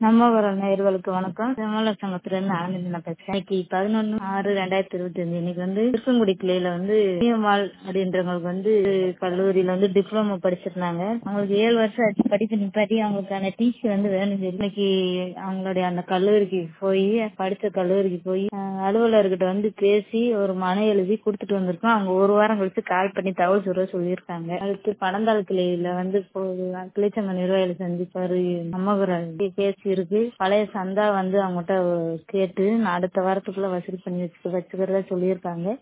நம்ம குரல் நேயர்களுக்கு வணக்கம் திருமல சங்கத்துல இருந்து ஆனந்தி நான் பேசுறேன் இன்னைக்கு பதினொன்னு ஆறு ரெண்டாயிரத்தி இருபத்தி அஞ்சு இன்னைக்கு வந்து திருப்பங்குடி கிளையில வந்து பிஎம்ஆல் அப்படின்றவங்களுக்கு வந்து கல்லூரியில வந்து டிப்ளமோ படிச்சிருந்தாங்க அவங்களுக்கு ஏழு வருஷம் ஆச்சு படிப்பு நிப்பாட்டி அவங்களுக்கான டிசி வந்து வேணும் சொல்லி இன்னைக்கு அவங்களுடைய அந்த கல்லூரிக்கு போய் படிச்ச கல்லூரிக்கு போய் அஹ், அலுவலர்கிட்ட வந்து பேசி ஒரு மனு எழுதி கொடுத்துட்டு வந்திருக்கோம் அவங்க ஒரு வாரம் கழிச்சு கால் பண்ணி தகவல் சொல்ல சொல்லியிருக்காங்க அடுத்து பனந்தாள் கிளையில வந்து இப்போ கிளைச்சங்க நிர்வாகிகளை சந்திப்பாரு நம்ம குரல் கேஸ் இருக்கு பழைய சந்தா வந்து அவங்ககிட்ட கேட்டு நான் அடுத்த வாரத்துக்குள்ள வசூல் பண்ணி வச்சு வச்சுக்கிறதா சொல்லியிருக்காங்க